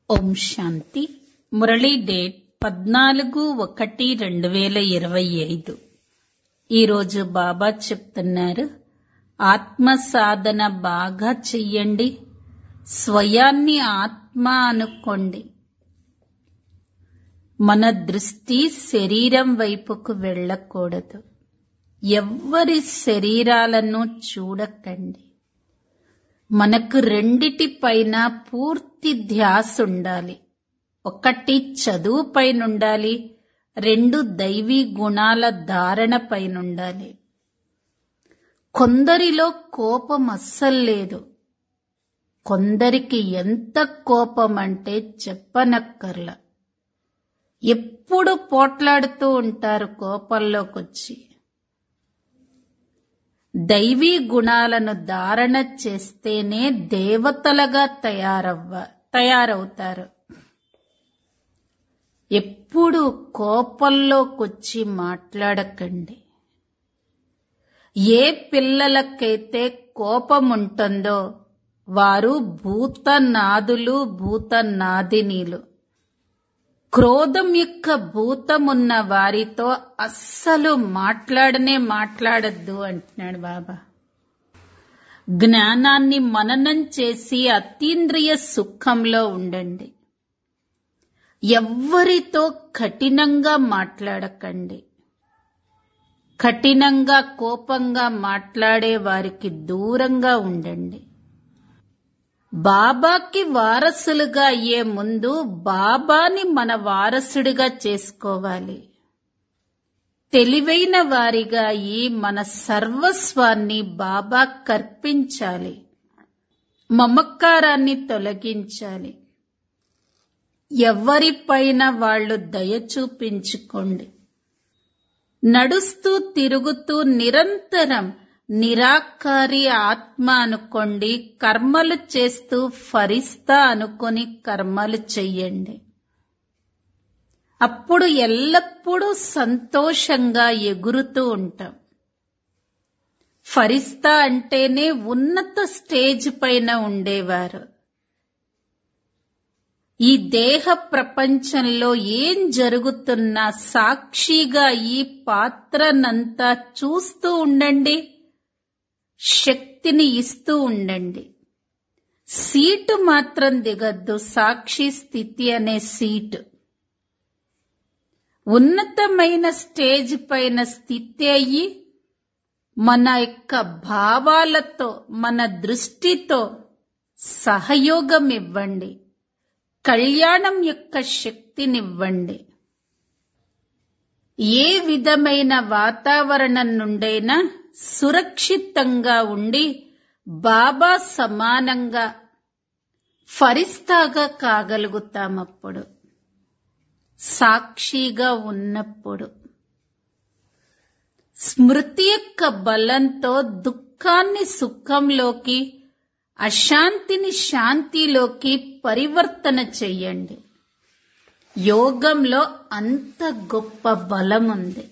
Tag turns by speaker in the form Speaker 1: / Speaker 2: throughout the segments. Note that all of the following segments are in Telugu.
Speaker 1: ఓం శాంతి మురళీ డేట్ పద్నాలుగు ఒకటి రెండు వేల ఇరవై ఐదు ఈరోజు బాబా చెప్తున్నారు ఆత్మ సాధన బాగా చెయ్యండి స్వయాన్ని ఆత్మ అనుకోండి మన దృష్టి శరీరం వైపుకు వెళ్ళకూడదు ఎవ్వరి శరీరాలను చూడకండి మనకు రెండిటి పైన పూర్తి ధ్యాస ఉండాలి ఒకటి చదువు పైన ఉండాలి రెండు దైవీ గుణాల ధారణ పైన ఉండాలి కొందరిలో కోపం అస్సలు లేదు కొందరికి ఎంత కోపం అంటే చెప్పనక్కర్ల ఎప్పుడు పోట్లాడుతూ ఉంటారు కోపంలోకొచ్చి దైవీ గుణాలను ధారణ చేస్తేనే దేవతలుగా తయారవ్వ తయారవుతారు ఎప్పుడు కోపంలోకొచ్చి మాట్లాడకండి ఏ పిల్లలకైతే కోపం ఉంటుందో వారు భూతనాదులు భూతనాదినీలు క్రోధం యొక్క భూతమున్న వారితో అస్సలు మాట్లాడనే మాట్లాడద్దు అంటున్నాడు బాబా జ్ఞానాన్ని మననం చేసి అతీంద్రియ సుఖంలో ఉండండి ఎవ్వరితో కఠినంగా మాట్లాడకండి కఠినంగా కోపంగా మాట్లాడే వారికి దూరంగా ఉండండి బాబాకి వారసులుగా అయ్యే ముందు బాబాని మన వారసుడిగా చేసుకోవాలి తెలివైన వారిగా ఈ మన సర్వస్వాన్ని బాబా కర్పించాలి మమకారాన్ని తొలగించాలి ఎవరిపైన వాళ్ళు దయ చూపించుకోండి నడుస్తూ తిరుగుతూ నిరంతరం నిరాకారి ఆత్మ అనుకోండి కర్మలు చేస్తూ ఫరిస్తా అనుకొని కర్మలు చెయ్యండి అప్పుడు ఎల్లప్పుడూ సంతోషంగా ఎగురుతూ ఉంటాం ఫరిస్తా అంటేనే ఉన్నత స్టేజ్ పైన ఉండేవారు ఈ దేహ ప్రపంచంలో ఏం జరుగుతున్నా సాక్షిగా ఈ పాత్రనంతా చూస్తూ ఉండండి శక్తిని ఇస్తూ ఉండండి సీటు మాత్రం దిగద్దు సాక్షి స్థితి అనే సీటు ఉన్నతమైన స్టేజ్ పైన స్థితి అయ్యి మన యొక్క భావాలతో మన దృష్టితో సహయోగం ఇవ్వండి కళ్యాణం యొక్క శక్తినివ్వండి ఏ విధమైన వాతావరణం నుండైనా సురక్షితంగా ఉండి బాబా సమానంగా ఫరిస్తాగా కాగలుగుతామప్పుడు సాక్షిగా ఉన్నప్పుడు స్మృతి యొక్క బలంతో దుఃఖాన్ని సుఖంలోకి అశాంతిని శాంతిలోకి పరివర్తన చెయ్యండి యోగంలో అంత గొప్ప బలం ఉంది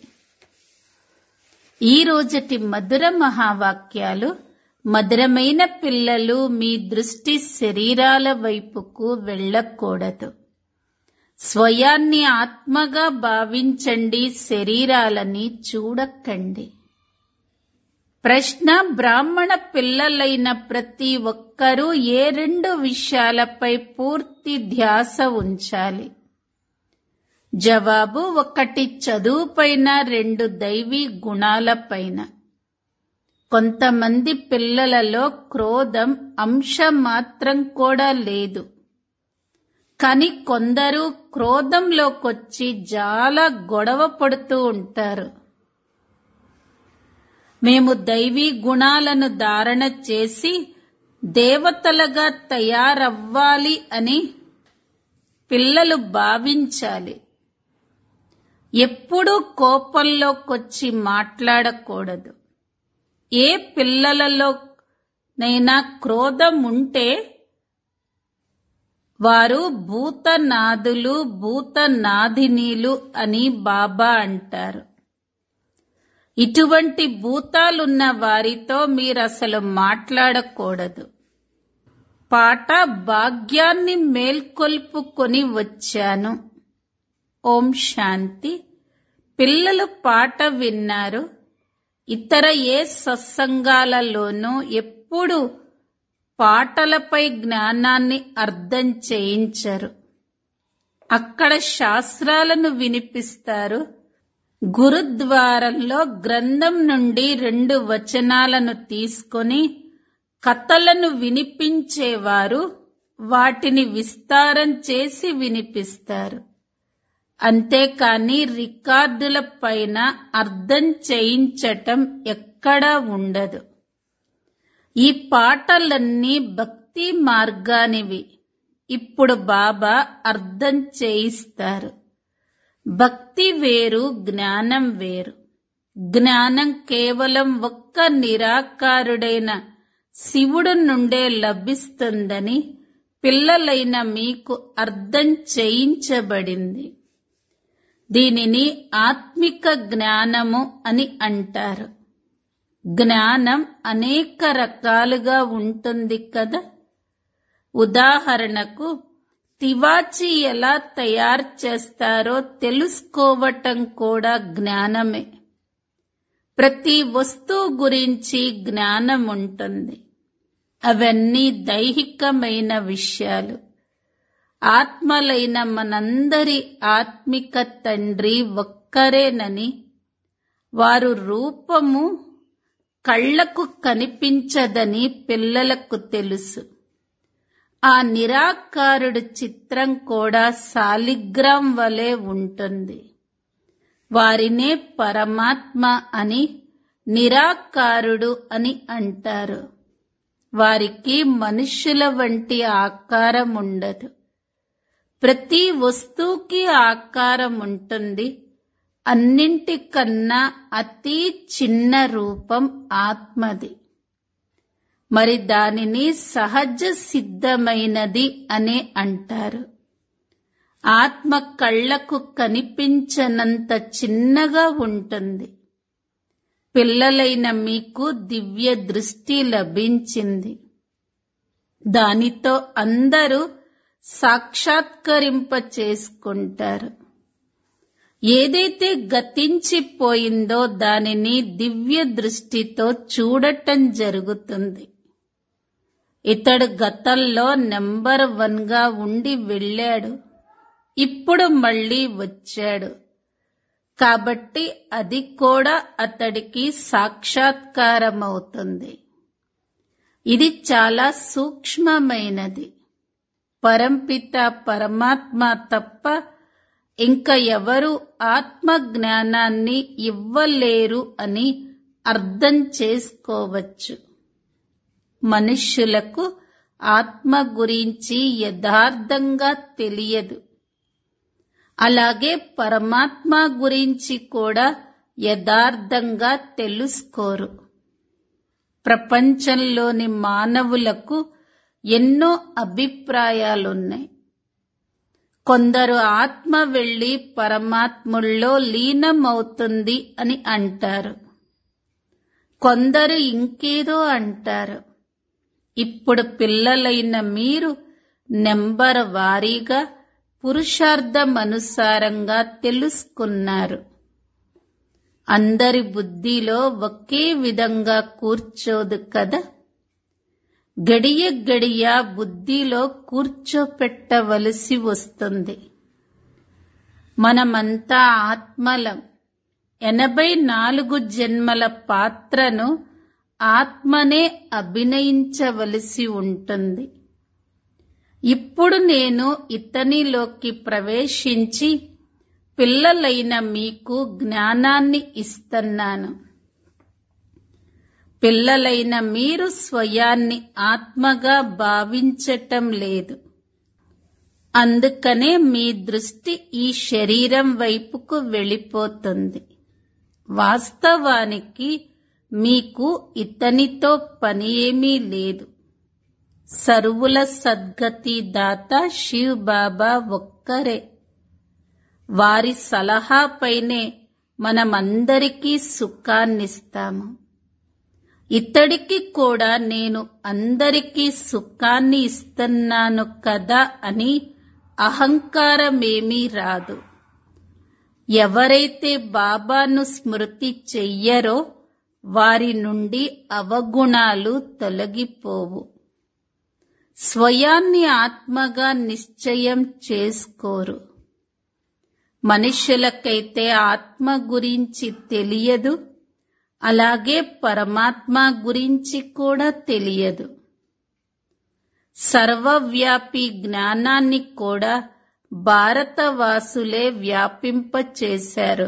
Speaker 1: ఈ రోజటి మధుర మహావాక్యాలు మధురమైన పిల్లలు మీ దృష్టి శరీరాల వైపుకు వెళ్ళకూడదు స్వయాన్ని ఆత్మగా భావించండి శరీరాలని చూడకండి ప్రశ్న బ్రాహ్మణ పిల్లలైన ప్రతి ఒక్కరూ ఏ రెండు విషయాలపై పూర్తి ధ్యాస ఉంచాలి జవాబు ఒకటి చదువుపైన రెండు దైవీ గుణాలపైన కొంతమంది పిల్లలలో క్రోధం అంశం మాత్రం కూడా లేదు కాని కొందరు క్రోధంలోకొచ్చి చాలా గొడవ పడుతూ ఉంటారు మేము దైవీ గుణాలను ధారణ చేసి దేవతలుగా తయారవ్వాలి అని పిల్లలు భావించాలి ఎప్పుడూ కోపంలోకొచ్చి మాట్లాడకూడదు ఏ పిల్లలలోనైనా క్రోధం ఉంటే వారు భూతనాదులు భూతనాదినీలు అని బాబా అంటారు ఇటువంటి భూతాలున్న వారితో మీరు అసలు మాట్లాడకూడదు పాట భాగ్యాన్ని మేల్కొల్పుకొని వచ్చాను ఓం శాంతి పిల్లలు పాట విన్నారు ఇతర ఏ సత్సంగాలలోనూ ఎప్పుడు పాటలపై జ్ఞానాన్ని అర్థం చేయించరు అక్కడ శాస్త్రాలను వినిపిస్తారు గురుద్వారంలో గ్రంథం నుండి రెండు వచనాలను తీసుకొని కథలను వినిపించేవారు వాటిని విస్తారం చేసి వినిపిస్తారు అంతేకాని రికార్డుల పైన అర్థం చేయించటం ఎక్కడా ఉండదు ఈ పాటలన్నీ భక్తి మార్గానివి ఇప్పుడు బాబా అర్థం చేయిస్తారు భక్తి వేరు జ్ఞానం వేరు జ్ఞానం కేవలం ఒక్క నిరాకారుడైన శివుడు నుండే లభిస్తుందని పిల్లలైన మీకు అర్థం చేయించబడింది దీనిని ఆత్మిక జ్ఞానము అని అంటారు జ్ఞానం అనేక రకాలుగా ఉంటుంది కదా ఉదాహరణకు తివాచి ఎలా తయారు చేస్తారో తెలుసుకోవటం కూడా జ్ఞానమే ప్రతి వస్తువు గురించి జ్ఞానం ఉంటుంది అవన్నీ దైహికమైన విషయాలు ఆత్మలైన మనందరి ఆత్మిక తండ్రి ఒక్కరేనని వారు రూపము కళ్లకు కనిపించదని పిల్లలకు తెలుసు ఆ నిరాకారుడు చిత్రం కూడా సాలిగ్రామ్ వలె ఉంటుంది వారినే పరమాత్మ అని నిరాకారుడు అని అంటారు వారికి మనుష్యుల వంటి ఆకారం ఉండదు ప్రతి వస్తువుకి ఆకారం ఉంటుంది అన్నింటికన్నా అతి చిన్న రూపం ఆత్మది మరి దానిని సహజ సిద్ధమైనది అనే అంటారు ఆత్మ కళ్లకు కనిపించనంత చిన్నగా ఉంటుంది పిల్లలైన మీకు దివ్య దృష్టి లభించింది దానితో అందరూ సాక్షాత్కరింప చేసుకుంటారు ఏదైతే గతించిపోయిందో దానిని దివ్య దృష్టితో చూడటం జరుగుతుంది ఇతడు గతంలో నెంబర్ వన్ గా ఉండి వెళ్ళాడు ఇప్పుడు మళ్ళీ వచ్చాడు కాబట్టి అది కూడా అతడికి సాక్షాత్కారమవుతుంది ఇది చాలా సూక్ష్మమైనది పరంపిత పరమాత్మ తప్ప ఇంకా ఎవరు ఆత్మ జ్ఞానాన్ని ఇవ్వలేరు అని అర్థం చేసుకోవచ్చు మనుష్యులకు ఆత్మ గురించి యథార్థంగా తెలియదు అలాగే పరమాత్మ గురించి కూడా యథార్థంగా తెలుసుకోరు ప్రపంచంలోని మానవులకు ఎన్నో అభిప్రాయాలున్నాయి కొందరు ఆత్మ వెళ్లి పరమాత్ముల్లో లీనమవుతుంది అని అంటారు కొందరు ఇంకేదో అంటారు ఇప్పుడు పిల్లలైన మీరు నెంబర్ వారీగా పురుషార్థమనుసారంగా తెలుసుకున్నారు అందరి బుద్ధిలో ఒకే విధంగా కూర్చోదు కదా గడియ గడియ బుద్ధిలో కూర్చోపెట్టవలసి వస్తుంది మనమంతా ఆత్మలం ఎనభై నాలుగు జన్మల పాత్రను ఆత్మనే అభినయించవలసి ఉంటుంది ఇప్పుడు నేను ఇతనిలోకి ప్రవేశించి పిల్లలైన మీకు జ్ఞానాన్ని ఇస్తున్నాను పిల్లలైన మీరు స్వయాన్ని ఆత్మగా భావించటం లేదు అందుకనే మీ దృష్టి ఈ శరీరం వైపుకు వెళ్ళిపోతుంది వాస్తవానికి మీకు ఇతనితో పని ఏమీ లేదు సర్వుల సద్గతి దాత శివ్ బాబా ఒక్కరే వారి సలహాపైనే మనమందరికీ సుఖాన్నిస్తాము ఇతడికి కూడా నేను అందరికీ సుఖాన్ని ఇస్తున్నాను కదా అని అహంకారమేమీ రాదు ఎవరైతే బాబాను స్మృతి చెయ్యరో వారి నుండి అవగుణాలు తొలగిపోవు స్వయాన్ని ఆత్మగా నిశ్చయం చేసుకోరు మనుషులకైతే ఆత్మ గురించి తెలియదు అలాగే పరమాత్మ గురించి కూడా తెలియదు సర్వవ్యాపి జ్ఞానాన్ని కూడా భారతవాసులే వ్యాపింపచేశారు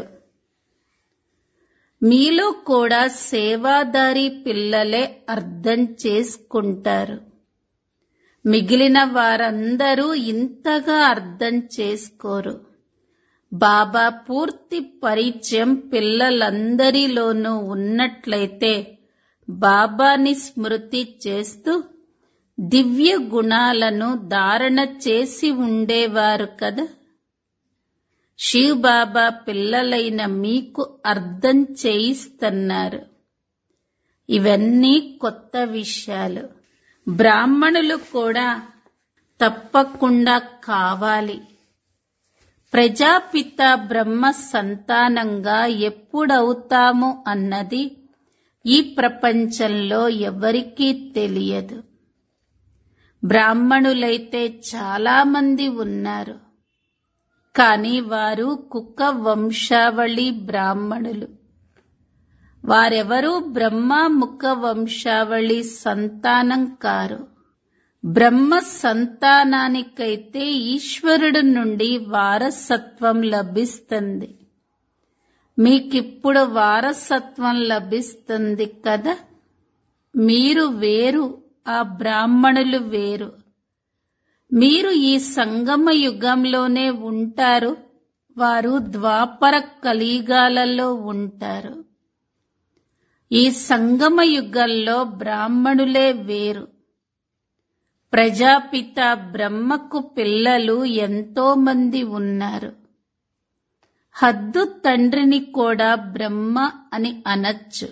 Speaker 1: మీలో కూడా సేవాదారి పిల్లలే అర్థం చేసుకుంటారు మిగిలిన వారందరూ ఇంతగా అర్థం చేసుకోరు బాబా పూర్తి పరిచయం పిల్లలందరిలోనూ ఉన్నట్లయితే బాబాని స్మృతి చేస్తూ దివ్య గుణాలను ధారణ చేసి ఉండేవారు కదా శివ్ బాబా పిల్లలైన మీకు అర్థం చేయిస్తున్నారు ఇవన్నీ కొత్త విషయాలు బ్రాహ్మణులు కూడా తప్పకుండా కావాలి ప్రజాపిత బ్రహ్మ సంతానంగా ఎప్పుడవుతాము అన్నది ఈ ప్రపంచంలో ఎవరికీ తెలియదు బ్రాహ్మణులైతే చాలా మంది ఉన్నారు కానీ వారు కుక్క వంశావళి బ్రాహ్మణులు వారెవరూ బ్రహ్మ ముఖ వంశావళి సంతానం కారు బ్రహ్మ సంతానానికైతే ఈశ్వరుడు నుండి వారసత్వం లభిస్తుంది మీకిప్పుడు వారసత్వం లభిస్తుంది కదా మీరు వేరు ఆ బ్రాహ్మణులు వేరు మీరు ఈ సంగమ యుగంలోనే ఉంటారు వారు ద్వాపర కలిగాలలో ఉంటారు ఈ సంగమ యుగంలో బ్రాహ్మణులే వేరు ప్రజాపిత బ్రహ్మకు పిల్లలు ఎంతో మంది ఉన్నారు హద్దు తండ్రిని కూడా బ్రహ్మ అని అనొచ్చు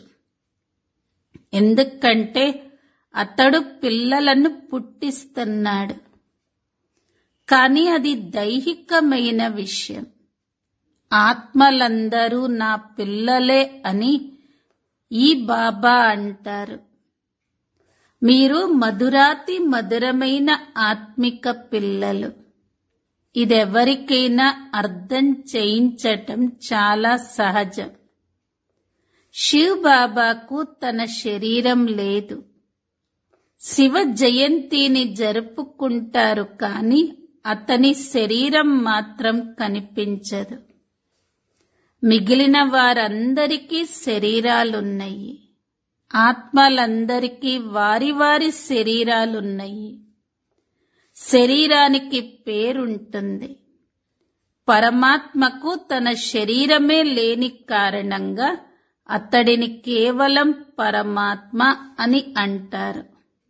Speaker 1: ఎందుకంటే అతడు పిల్లలను పుట్టిస్తున్నాడు కానీ అది దైహికమైన విషయం ఆత్మలందరూ నా పిల్లలే అని ఈ బాబా అంటారు మీరు మధురాతి మధురమైన ఆత్మిక పిల్లలు ఇదెవరికైనా అర్థం చేయించటం చాలా సహజం శివ్ బాబాకు తన శరీరం లేదు శివ జయంతిని జరుపుకుంటారు కానీ అతని శరీరం మాత్రం కనిపించదు మిగిలిన వారందరికీ శరీరాలున్నాయి ఆత్మలందరికీ వారి వారి శరీరాలున్నాయి శరీరానికి పేరుంటుంది పరమాత్మకు తన శరీరమే లేని కారణంగా అతడిని కేవలం పరమాత్మ అని అంటారు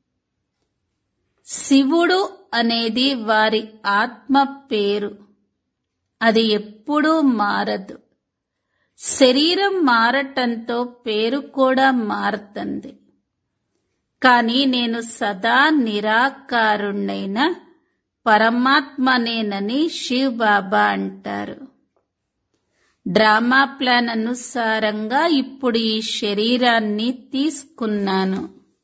Speaker 1: శివుడు అనేది వారి ఆత్మ పేరు అది ఎప్పుడూ మారదు శరీరం మారటంతో పేరు కూడా మారుతుంది కానీ నేను సదా నిరాకారుణ్ణైన పరమాత్మనేనని శివ్ బాబా అంటారు డ్రామా ప్లాన్ అనుసారంగా ఇప్పుడు ఈ శరీరాన్ని తీసుకున్నాను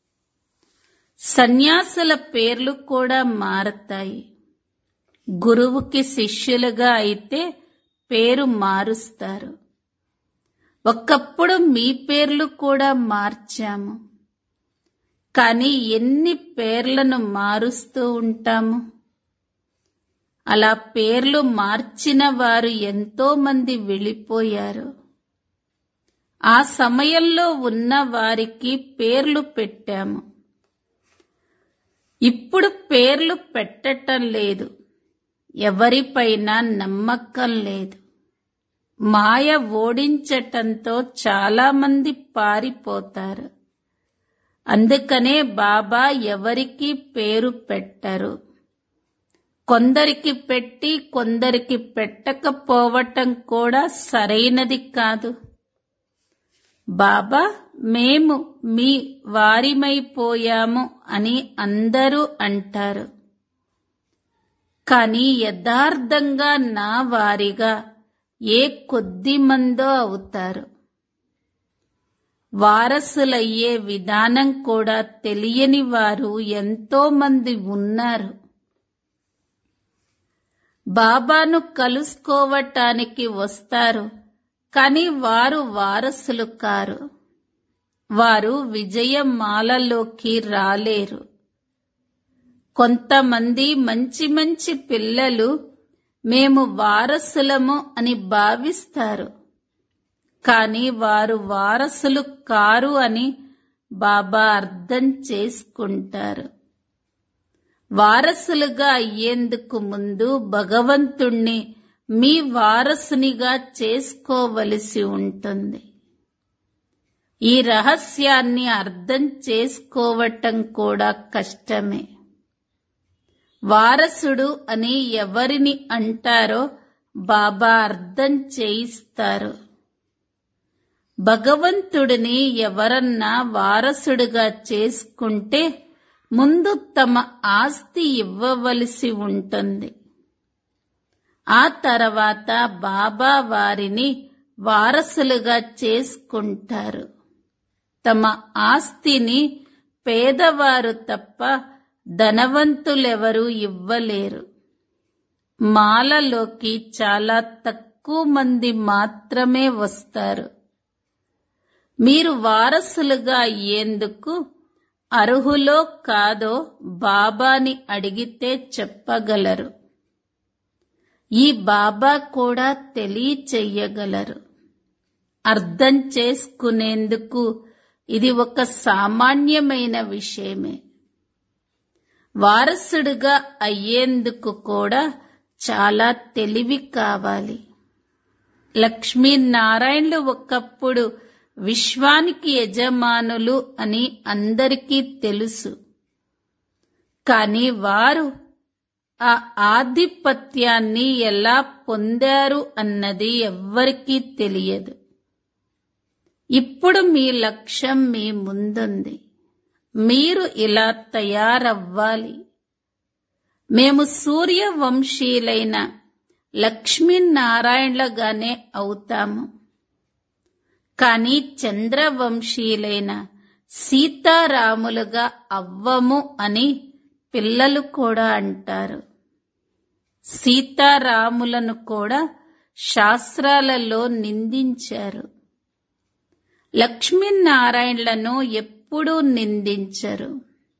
Speaker 1: సన్యాసుల పేర్లు కూడా మారతాయి గురువుకి శిష్యులుగా అయితే పేరు మారుస్తారు ఒకప్పుడు మీ పేర్లు కూడా మార్చాము కానీ ఎన్ని పేర్లను మారుస్తూ ఉంటాము అలా పేర్లు మార్చిన వారు ఎంతో మంది వెళ్ళిపోయారు ఆ సమయంలో ఉన్న వారికి పేర్లు పెట్టాము ఇప్పుడు పేర్లు పెట్టటం లేదు ఎవరిపైన నమ్మకం లేదు మాయ ఓడించటంతో చాలా మంది పారిపోతారు అందుకనే బాబా ఎవరికి పేరు పెట్టరు కొందరికి పెట్టి కొందరికి పెట్టకపోవటం కూడా సరైనది కాదు బాబా మేము మీ వారిమైపోయాము అని అందరూ అంటారు కానీ యథార్థంగా నా వారిగా ఏ కొద్ది మందో అవుతారు వారసులయ్యే విధానం కూడా తెలియని వారు ఎంతో మంది ఉన్నారు బాబాను కలుసుకోవటానికి వస్తారు కానీ వారు వారసులు కారు వారు విజయమాలలోకి రాలేరు కొంతమంది మంచి మంచి పిల్లలు మేము వారసులము అని భావిస్తారు కానీ వారు వారసులు కారు అని బాబా అర్థం చేసుకుంటారు వారసులుగా అయ్యేందుకు ముందు భగవంతుణ్ణి మీ వారసునిగా చేసుకోవలసి ఉంటుంది ఈ రహస్యాన్ని అర్థం చేసుకోవటం కూడా కష్టమే వారసుడు అని ఎవరిని అంటారో బాబా అర్థం చేయిస్తారు భగవంతుడిని ఎవరన్నా వారసుడుగా చేసుకుంటే ముందు తమ ఆస్తి ఇవ్వవలసి ఉంటుంది ఆ తర్వాత బాబా వారిని వారసులుగా చేసుకుంటారు తమ ఆస్తిని పేదవారు తప్ప ధనవంతులెవరూ ఇవ్వలేరు మాలలోకి చాలా తక్కువ మంది మాత్రమే వస్తారు మీరు వారసులుగా అయ్యేందుకు అర్హులో కాదో బాబాని అడిగితే చెప్పగలరు ఈ బాబా కూడా తెలియచెయ్యగలరు అర్థం చేసుకునేందుకు ఇది ఒక సామాన్యమైన విషయమే వారసుడుగా అయ్యేందుకు కూడా చాలా తెలివి కావాలి లక్ష్మీనారాయణులు ఒకప్పుడు విశ్వానికి యజమానులు అని అందరికీ తెలుసు కాని వారు ఆ ఆధిపత్యాన్ని ఎలా పొందారు అన్నది ఎవ్వరికీ తెలియదు ఇప్పుడు మీ లక్ష్యం మీ ముందుంది మీరు ఇలా తయారవ్వాలి మేము సూర్యవంశీలైన లక్ష్మీనారాయణలుగానే అవుతాము కాని చంద్రవంశీలైన సీతారాములుగా అవ్వము అని పిల్లలు కూడా అంటారు సీతారాములను కూడా శాస్త్రాలలో నిందించారు లక్ష్మీనారాయణలను ఎప్పుడూ నిందించరు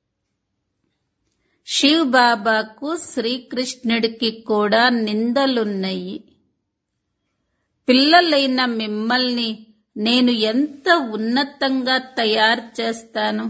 Speaker 1: శివ్ బాబాకు శ్రీకృష్ణుడికి కూడా నిందలున్నాయి పిల్లలైన మిమ్మల్ని నేను ఎంత ఉన్నతంగా తయారు చేస్తాను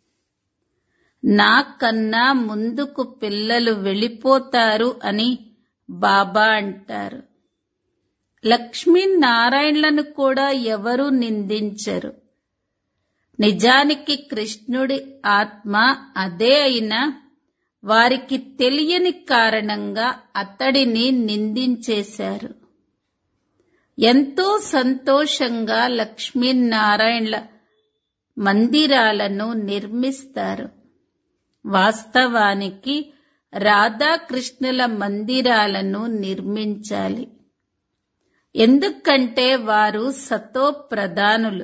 Speaker 1: నాకన్నా ముందుకు పిల్లలు వెళ్ళిపోతారు అని బాబా అంటారు లక్ష్మీనారాయణలను కూడా ఎవరూ నిందించరు నిజానికి కృష్ణుడి ఆత్మ అదే అయినా వారికి తెలియని కారణంగా అతడిని నిందించేశారు ఎంతో సంతోషంగా లక్ష్మీనారాయణల మందిరాలను నిర్మిస్తారు వాస్తవానికి రాధాకృష్ణుల మందిరాలను నిర్మించాలి ఎందుకంటే వారు సతో ప్రధానులు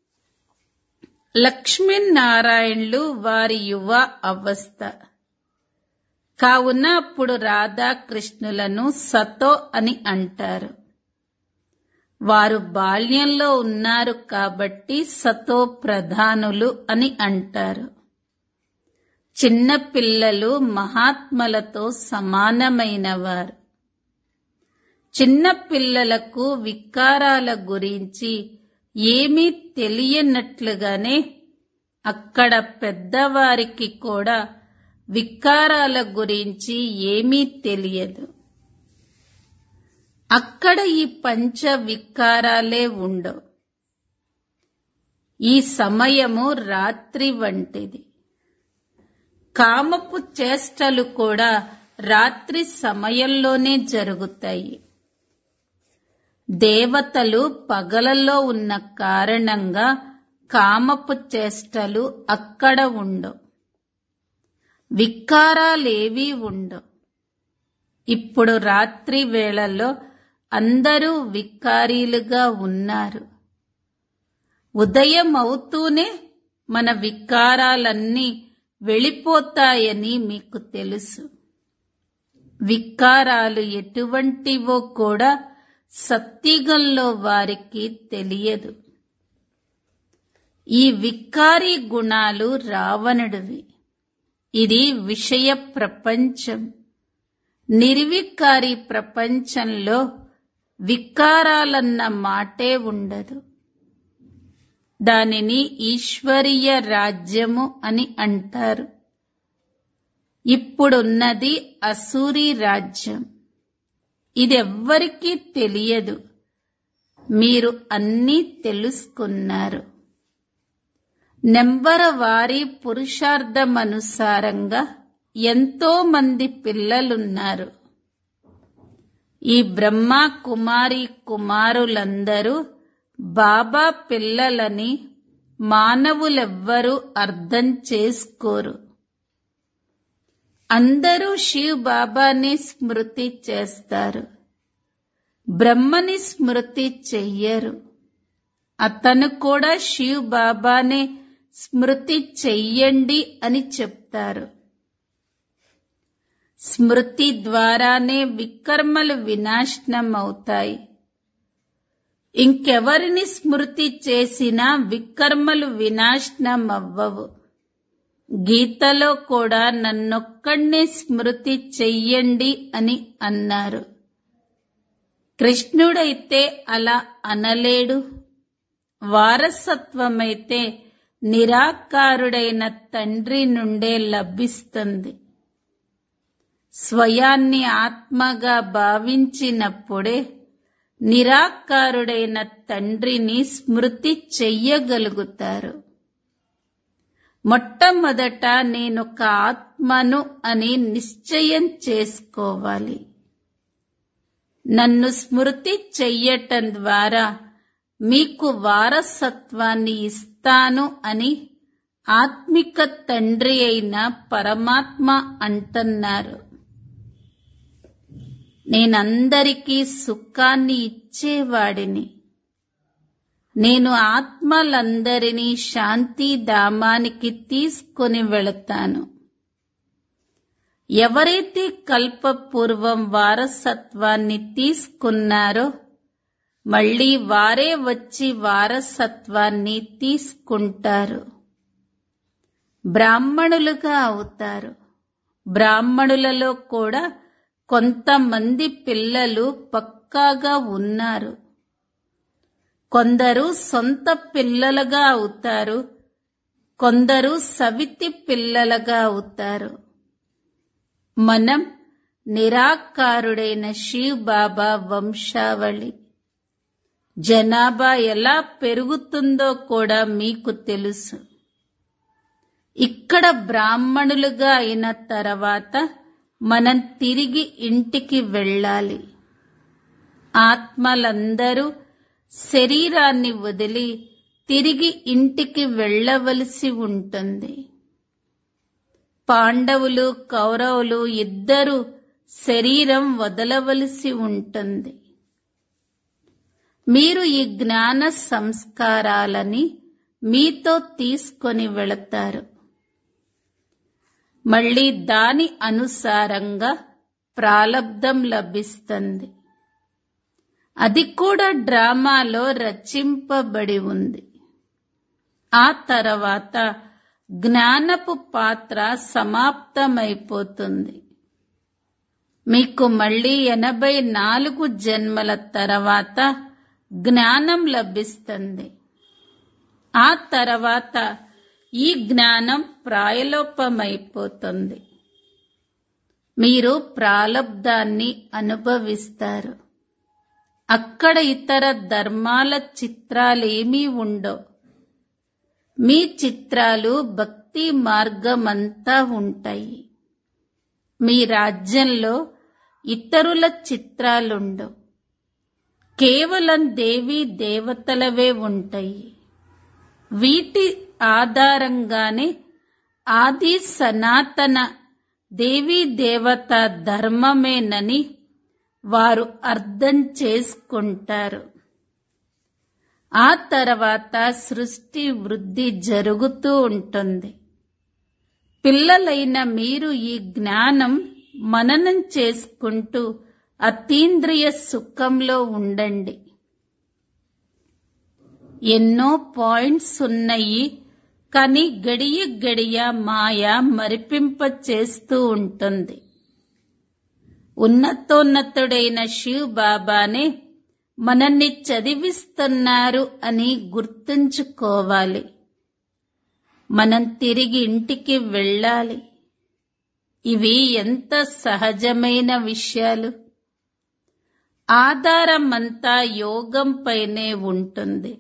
Speaker 1: లక్ష్మీనారాయణులు వారి యువ అవస్థ కావున అప్పుడు రాధాకృష్ణులను సతో అని అంటారు వారు బాల్యంలో ఉన్నారు కాబట్టి సతో ప్రధానులు అని అంటారు చిన్న పిల్లలు మహాత్మలతో సమానమైన వారు చిన్న పిల్లలకు వికారాల గురించి ఏమీ తెలియనట్లుగానే అక్కడ పెద్దవారికి కూడా వికారాల గురించి ఏమీ తెలియదు అక్కడ ఈ పంచ వికారాలే ఉండవు ఈ సమయము రాత్రి వంటిది కామపు చేష్టలు కూడా రాత్రి సమయంలోనే జరుగుతాయి దేవతలు పగలలో ఉన్న కారణంగా కామపు చేష్టలు అక్కడ ఉండవు వికారాలేవీ ఉండవు ఇప్పుడు రాత్రి వేళలో అందరూ వికారీలుగా ఉన్నారు ఉదయం అవుతూనే మన వికారాలన్నీ వెళ్ళిపోతాయని మీకు తెలుసు వికారాలు ఎటువంటివో కూడా సత్యుగంలో వారికి తెలియదు ఈ వికారి గుణాలు రావణుడివి ఇది విషయ ప్రపంచం నిర్వికారి ప్రపంచంలో వికారాలన్న మాటే ఉండదు దానిని ఈశ్వరీయ రాజ్యము అని అంటారు ఇప్పుడున్నది అసూరి రాజ్యం ఇదెవ్వరికీ తెలియదు మీరు అన్నీ తెలుసుకున్నారు నెంబర వారి పురుషార్థమనుసారంగా ఎంతో మంది పిల్లలున్నారు ఈ బ్రహ్మ కుమారి కుమారులందరూ బాబా పిల్లలని మానవులెవ్వరూ అర్థం చేసుకోరు అందరూ శివ్ బాబాని స్మృతి చేస్తారు బ్రహ్మని స్మృతి చెయ్యరు అతను కూడా శివ్ బాబానే స్మృతి చెయ్యండి అని చెప్తారు స్మృతి ద్వారానే వికర్మలు వినాశనం అవుతాయి ఇంకెవరిని స్మృతి చేసినా వికర్మలు వినాశనం అవ్వవు గీతలో కూడా నన్నొక్కడినే స్మృతి చెయ్యండి అని అన్నారు కృష్ణుడైతే అలా అనలేడు వారసత్వమైతే నిరాకారుడైన తండ్రి నుండే లభిస్తుంది స్వయాన్ని ఆత్మగా భావించినప్పుడే నిరాకారుడైన తండ్రిని స్మృతి చెయ్యగలుగుతారు మొట్టమొదట నేనొక ఆత్మను అని నిశ్చయం చేసుకోవాలి నన్ను స్మృతి చెయ్యటం ద్వారా మీకు వారసత్వాన్ని ఇస్తాను అని ఆత్మిక తండ్రి అయిన పరమాత్మ అంటున్నారు నేనందరికీ సుఖాన్ని ఇచ్చేవాడిని నేను ఆత్మలందరినీ శాంతి ధామానికి తీసుకొని వెళతాను ఎవరైతే కల్పపూర్వం వారసత్వాన్ని తీసుకున్నారో మళ్ళీ వారే వచ్చి వారసత్వాన్ని తీసుకుంటారు బ్రాహ్మణులుగా అవుతారు బ్రాహ్మణులలో కూడా కొంతమంది పిల్లలు పక్కాగా ఉన్నారు కొందరు సొంత పిల్లలుగా అవుతారు కొందరు సవితి పిల్లలుగా అవుతారు మనం నిరాకారుడైన శివ్ బాబా వంశావళి జనాభా ఎలా పెరుగుతుందో కూడా మీకు తెలుసు ఇక్కడ బ్రాహ్మణులుగా అయిన తర్వాత మనం తిరిగి ఇంటికి వెళ్ళాలి ఆత్మలందరూ శరీరాన్ని వదిలి తిరిగి ఇంటికి వెళ్ళవలసి ఉంటుంది పాండవులు కౌరవులు ఇద్దరు శరీరం వదలవలసి ఉంటుంది మీరు ఈ జ్ఞాన సంస్కారాలని మీతో తీసుకొని వెళతారు మళ్ళీ దాని అనుసారంగా ప్రాలబ్ధం లభిస్తుంది అది కూడా డ్రామాలో రచింపబడి ఉంది ఆ తర్వాత జ్ఞానపు పాత్ర సమాప్తమైపోతుంది మీకు మళ్ళీ ఎనభై నాలుగు జన్మల తర్వాత జ్ఞానం లభిస్తుంది ఆ తర్వాత ఈ జ్ఞానం ప్రాయలోపమైపోతుంది మీరు ప్రాలబ్ధాన్ని అనుభవిస్తారు అక్కడ ఇతర ధర్మాల చిత్రాలేమీ ఉండవు మీ చిత్రాలు భక్తి మార్గమంతా ఉంటాయి మీ రాజ్యంలో ఇతరుల చిత్రాలుండవు కేవలం దేవీ దేవతలవే ఉంటాయి వీటి ఆధారంగానే ఆది సనాతన దేవీ దేవత ధర్మమేనని వారు అర్థం చేసుకుంటారు ఆ తర్వాత సృష్టి వృద్ధి జరుగుతూ ఉంటుంది పిల్లలైన మీరు ఈ జ్ఞానం మననం చేసుకుంటూ అతీంద్రియ సుఖంలో ఉండండి ఎన్నో పాయింట్స్ ఉన్నాయి కానీ గడియ గడియ మాయ మరిపింప చేస్తూ ఉంటుంది ఉన్నతోన్నతుడైన శివ్ బాబానే మనల్ని చదివిస్తున్నారు అని గుర్తుంచుకోవాలి మనం తిరిగి ఇంటికి వెళ్ళాలి ఇవి ఎంత సహజమైన విషయాలు ఆధారమంతా యోగంపైనే ఉంటుంది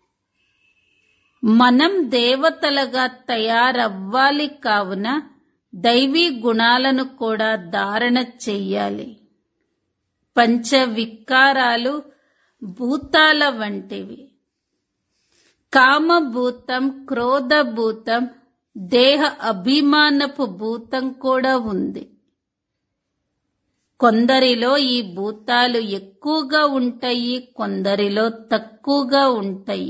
Speaker 1: మనం దేవతలుగా తయారవ్వాలి కావున దైవీ గుణాలను కూడా ధారణ చెయ్యాలి పంచ వికారాలు భూతాల వంటివి కామభూతం క్రోధభూతం దేహ అభిమానపు భూతం కూడా ఉంది కొందరిలో ఈ భూతాలు ఎక్కువగా ఉంటాయి కొందరిలో తక్కువగా ఉంటాయి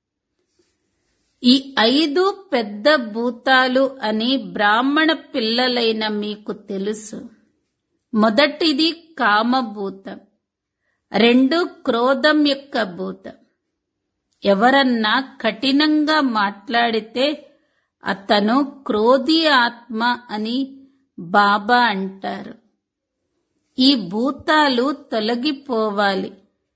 Speaker 1: ఈ ఐదు పెద్ద భూతాలు అని బ్రాహ్మణ పిల్లలైన మీకు తెలుసు మొదటిది కామభూతం రెండు క్రోధం యొక్క భూతం ఎవరన్నా కఠినంగా మాట్లాడితే అతను క్రోధి ఆత్మ అని బాబా అంటారు ఈ భూతాలు తొలగిపోవాలి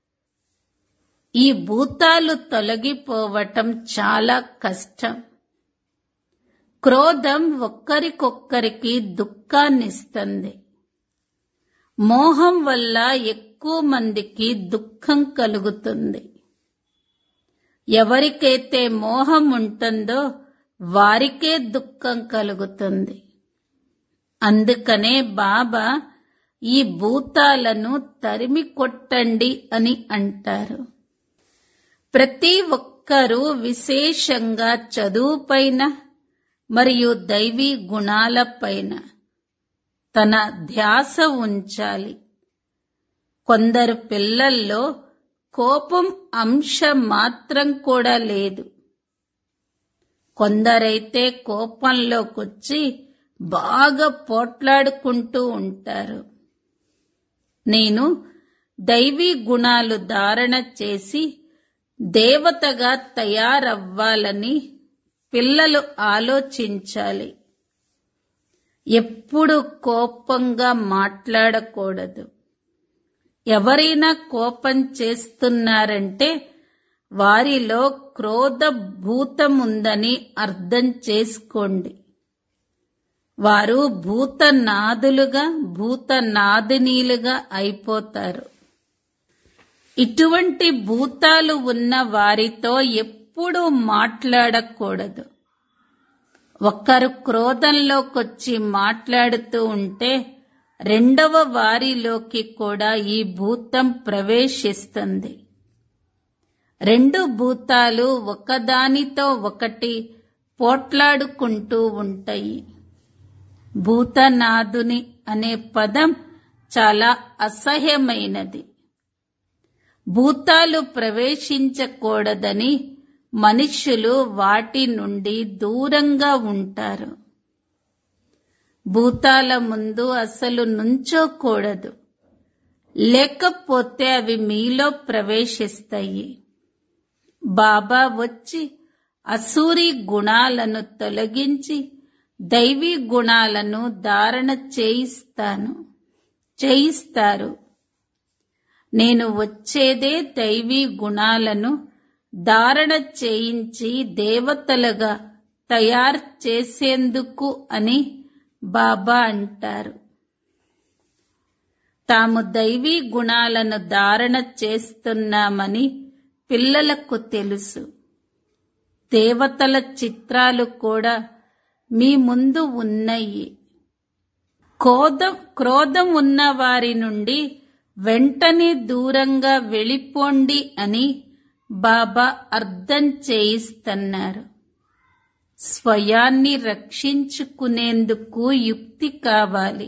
Speaker 1: ఈ భూతాలు తొలగిపోవటం చాలా కష్టం క్రోధం ఒక్కరికొక్కరికి దుఃఖాన్నిస్తుంది మోహం వల్ల ఎక్కువ మందికి దుఃఖం కలుగుతుంది ఎవరికైతే మోహం ఉంటుందో వారికే దుఃఖం కలుగుతుంది అందుకనే బాబా ఈ భూతాలను తరిమి కొట్టండి అని అంటారు ప్రతి ఒక్కరూ విశేషంగా చదువుపైన మరియు దైవీ గుణాలపైన తన ధ్యాస ఉంచాలి కొందరు పిల్లల్లో కోపం అంశ మాత్రం కూడా లేదు కొందరైతే కోపంలోకొచ్చి బాగా పోట్లాడుకుంటూ ఉంటారు నేను దైవీ గుణాలు ధారణ చేసి దేవతగా తయారవ్వాలని పిల్లలు ఆలోచించాలి ఎప్పుడు కోపంగా మాట్లాడకూడదు ఎవరైనా కోపం చేస్తున్నారంటే వారిలో క్రోధ భూతం ఉందని అర్థం చేసుకోండి వారు భూతనాదులుగా భూతనాదినీలుగా అయిపోతారు ఇటువంటి భూతాలు ఉన్న వారితో ఎప్పుడూ మాట్లాడకూడదు ఒక్కరు క్రోధంలోకొచ్చి మాట్లాడుతూ ఉంటే రెండవ వారిలోకి కూడా ఈ భూతం ప్రవేశిస్తుంది రెండు భూతాలు ఒకదానితో ఒకటి పోట్లాడుకుంటూ ఉంటాయి భూతనాదుని అనే పదం చాలా అసహ్యమైనది భూతాలు ప్రవేశించకూడదని మనుష్యులు వాటి నుండి దూరంగా ఉంటారు భూతాల ముందు అసలు నుంచోకూడదు లేకపోతే అవి మీలో ప్రవేశిస్తాయి బాబా వచ్చి అసూరి గుణాలను తొలగించి దైవీ గుణాలను ధారణ చేయిస్తాను చేయిస్తారు నేను వచ్చేదే దైవీ గుణాలను ధారణ చేయించి దేవతలుగా తయారు చేసేందుకు అని బాబా అంటారు తాము దైవీ గుణాలను ధారణ చేస్తున్నామని పిల్లలకు తెలుసు దేవతల చిత్రాలు కూడా మీ ముందు ఉన్నాయి క్రోధం క్రోధం ఉన్న వారి నుండి వెంటనే దూరంగా వెళ్ళిపోండి అని బాబా అర్థం చేయిస్తున్నారు స్వయాన్ని రక్షించుకునేందుకు యుక్తి కావాలి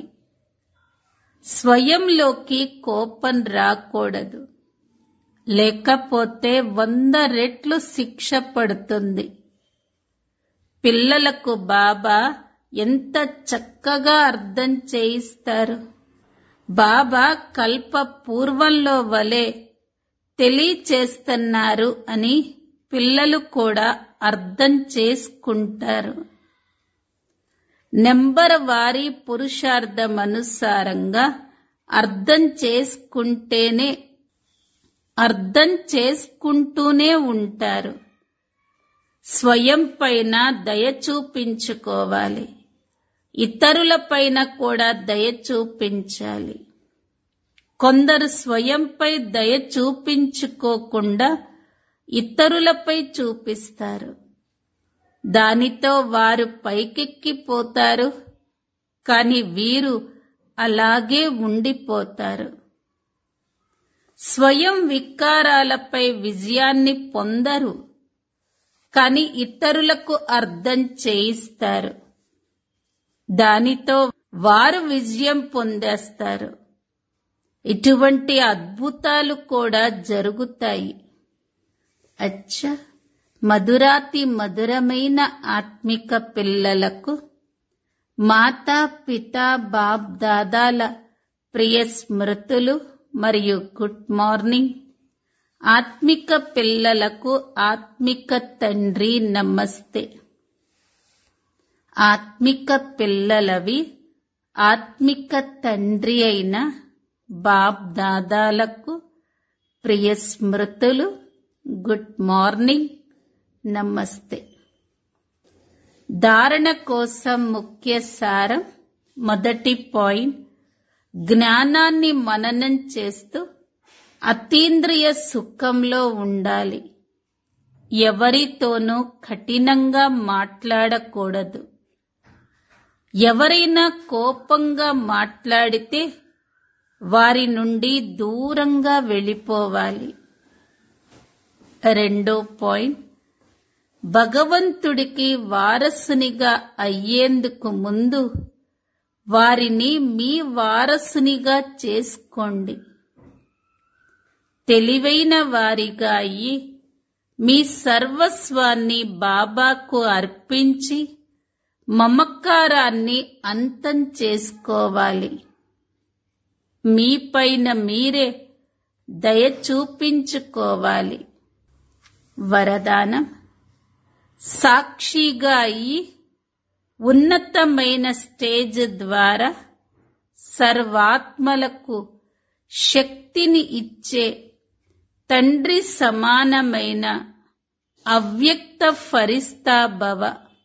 Speaker 1: స్వయంలోకి కోపం రాకూడదు లేకపోతే వంద రెట్లు శిక్ష పడుతుంది పిల్లలకు బాబా ఎంత చక్కగా అర్థం చేయిస్తారు బాబా కల్ప పూర్వంలో వలె తెలియచేస్తున్నారు అని పిల్లలు కూడా అర్థం చేసుకుంటారు నెంబర్ వారి పురుషార్థం అనుసారంగా అర్థం చేసుకుంటేనే అర్థం చేసుకుంటూనే ఉంటారు స్వయం పైన దయ చూపించుకోవాలి ఇతరులపైన కూడా దయ చూపించాలి కొందరు స్వయంపై దయ చూపించుకోకుండా ఇతరులపై చూపిస్తారు దానితో వారు పైకెక్కిపోతారు కాని వీరు అలాగే ఉండిపోతారు స్వయం వికారాలపై విజయాన్ని పొందరు కాని ఇతరులకు అర్థం చేయిస్తారు దానితో వారు విజయం పొందేస్తారు ఇటువంటి అద్భుతాలు కూడా జరుగుతాయి అచ్చా మధురాతి మధురమైన ఆత్మిక పిల్లలకు మాతా పిత బాప్ దాదాల ప్రియ స్మృతులు మరియు గుడ్ మార్నింగ్ ఆత్మిక పిల్లలకు ఆత్మిక తండ్రి నమస్తే ఆత్మిక పిల్లలవి ఆత్మిక తండ్రి అయిన బాప్ దాదాలకు ప్రియ స్మృతులు గుడ్ మార్నింగ్ నమస్తే ధారణ కోసం ముఖ్య సారం మొదటి పాయింట్ జ్ఞానాన్ని మననం చేస్తూ అతీంద్రియ సుఖంలో ఉండాలి ఎవరితోనూ కఠినంగా మాట్లాడకూడదు ఎవరైనా కోపంగా మాట్లాడితే వారి నుండి దూరంగా వెళ్ళిపోవాలి రెండో పాయింట్ భగవంతుడికి వారసునిగా అయ్యేందుకు ముందు వారిని మీ వారసునిగా చేసుకోండి తెలివైన వారిగా అయ్యి మీ సర్వస్వాన్ని బాబాకు అర్పించి మమకారాన్ని అంతం చేసుకోవాలి మీపైన మీరే దయ చూపించుకోవాలి వరదానం సాక్షిగా అయి ఉన్నతమైన స్టేజ్ ద్వారా సర్వాత్మలకు శక్తిని ఇచ్చే తండ్రి సమానమైన అవ్యక్త ఫరిస్తా భవ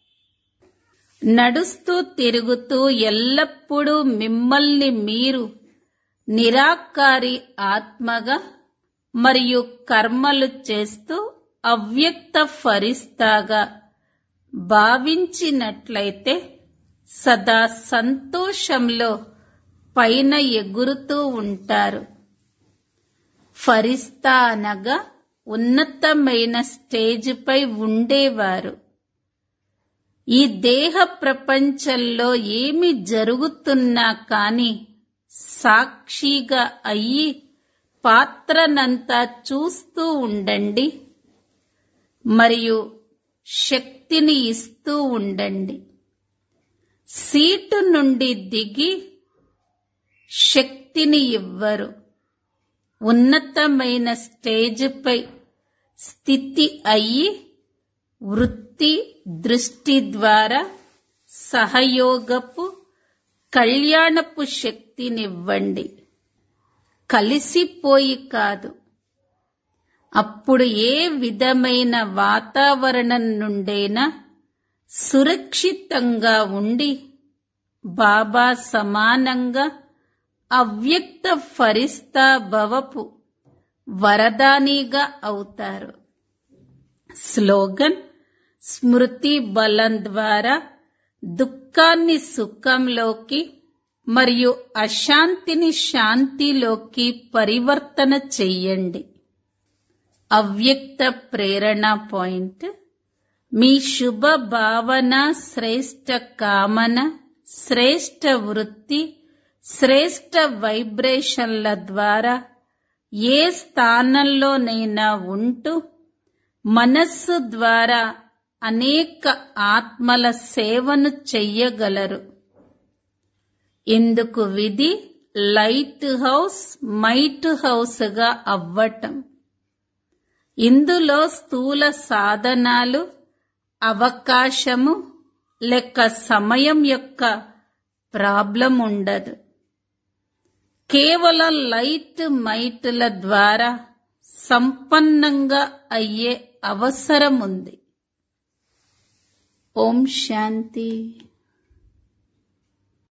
Speaker 1: నడుస్తూ తిరుగుతూ ఎల్లప్పుడూ మిమ్మల్ని మీరు నిరాకారి ఆత్మగా మరియు కర్మలు చేస్తూ అవ్యక్త ఫరిస్తాగా భావించినట్లయితే సదా సంతోషంలో పైన ఎగురుతూ ఉంటారు ఫరిస్తా అనగా ఉన్నతమైన స్టేజ్పై ఉండేవారు ఈ దేహ ప్రపంచంలో ఏమి జరుగుతున్నా కాని సాక్షిగా అయ్యి పాత్రనంతా చూస్తూ ఉండండి మరియు శక్తిని ఇస్తూ ఉండండి సీటు నుండి దిగి శక్తిని ఇవ్వరు ఉన్నతమైన స్టేజ్పై స్థితి అయ్యి వృత్తి దృష్టి ద్వారా సహయోగపు కళ్యాణపు శక్తినివ్వండి కలిసిపోయి కాదు అప్పుడు ఏ విధమైన వాతావరణం నుండైనా సురక్షితంగా ఉండి బాబా సమానంగా అవ్యక్త ఫరిస్తా భవపు వరదానిగా అవుతారు స్లోగన్ స్మృతి బలం ద్వారా దుఃఖాన్ని సుఖంలోకి మరియు అశాంతిని శాంతిలోకి పరివర్తన చెయ్యండి అవ్యక్త ప్రేరణ పాయింట్ మీ శుభ భావన శ్రేష్ట కామన శ్రేష్ట వృత్తి శ్రేష్ట వైబ్రేషన్ల ద్వారా ఏ స్థానంలోనైనా ఉంటూ మనస్సు ద్వారా అనేక ఆత్మల సేవను చెయ్యగలరు ఇందుకు విధి లైట్ హౌస్ మైట్ హౌస్ గా అవ్వటం ఇందులో స్థూల సాధనాలు అవకాశము లెక్క సమయం యొక్క ప్రాబ్లం ఉండదు కేవలం లైట్ మైట్ల ద్వారా సంపన్నంగా అయ్యే అవసరం ఉంది ఓం శాంతి